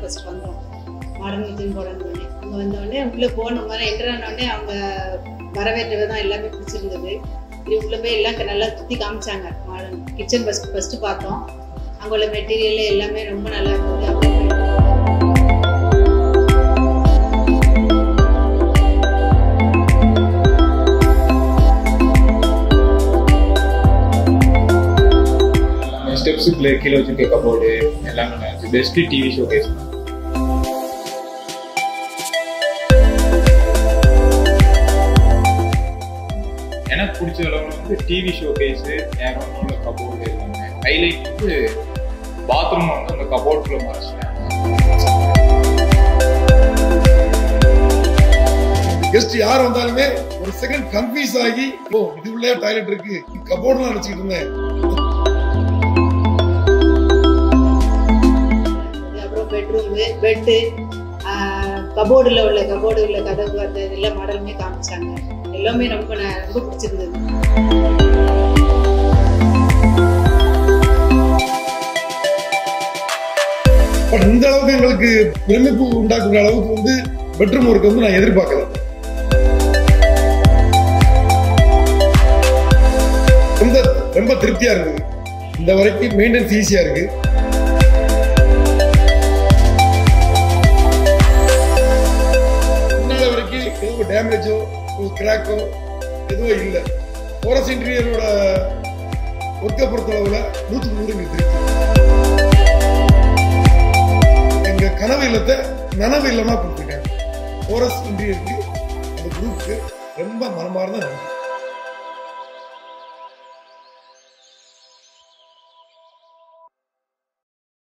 first வந்தோம் modern kitchen போடணுன்னே அங்கே வந்தோடனே உள்ளே போன மாதிரி என்ட்ரானோடனே அவங்க வரவேற்ற விதம் எல்லாமே பிடிச்சிருந்தது இது உள்ளே போய் எல்லாம் நல்லா சுற்றி காமிச்சாங்க மாடர்ன் கிச்சன் ஃபஸ்ட் ஃபஸ்ட்டு பார்த்தோம் அங்கே உள்ள மெட்டீரியல் எல்லாமே ரொம்ப நல்லா இருந்தது அப்புறம் ஸ்டெப்ஸுக்குள்ள கீழே வச்சிருக்க கபோர்டு எல்லாமே நல்லா பெஸ்ட் டிவி ஷோ கேஸ் எனக்கு பிடிச்ச அளவு வந்து டிவி ஷோ கேஸ் ஏகம் உள்ள கபோர்டு எல்லாமே ஹைலைட் வந்து பாத்ரூம் வந்து அந்த கபோர்டுக்குள்ள மறைச்சிட்டேன் கெஸ்ட் யார் வந்தாலுமே ஒரு செகண்ட் கன்ஃபியூஸ் ஆகி ஓ இது உள்ளே டாய்லெட் இருக்கு கபோர்ட்லாம் நினைச்சிட்டு இருந்தேன் அப்புறம் பெட்ரூமு பெட்டு கபோர்டில் உள்ள கபோர்டு உள்ள கதவு அந்த எல்லா மாடலுமே காமிச்சாங்க எல்லாமே ரொம்ப ந- ரொம்ப பிடிச்சிருந்தது பட் இந்த அளவுக்கு எங்களுக்கு பிரமிப்பு உண்டாக்குற அளவுக்கு வந்து பெட்ரூம் ஒர்க் வந்து நான் எதிர்பார்க்கல ரொம்ப ரொம்ப திருப்தியா இருக்குது இந்த வரைக்கும் மெயின்டெனன்ஸ் ஈஸியா இருக்கு முன்னால வரைக்கும் எதுவும் டேமேஜோ கிராக்கோ எதுவும் இல்லை போரஸ் இன்டீரியரோட ஒர்க்கை பொறுத்தளவுல நூற்றுக்கு நூறு எங்களுக்கு திருப்தி எங்க கனவு இல்லத்தை நனவு இல்லமா கொடுத்துருக்காங்க போரஸ் இன்டீரியருக்கு அந்த குரூப்புக்கு ரொம்ப மனமார்ந்த நன்றி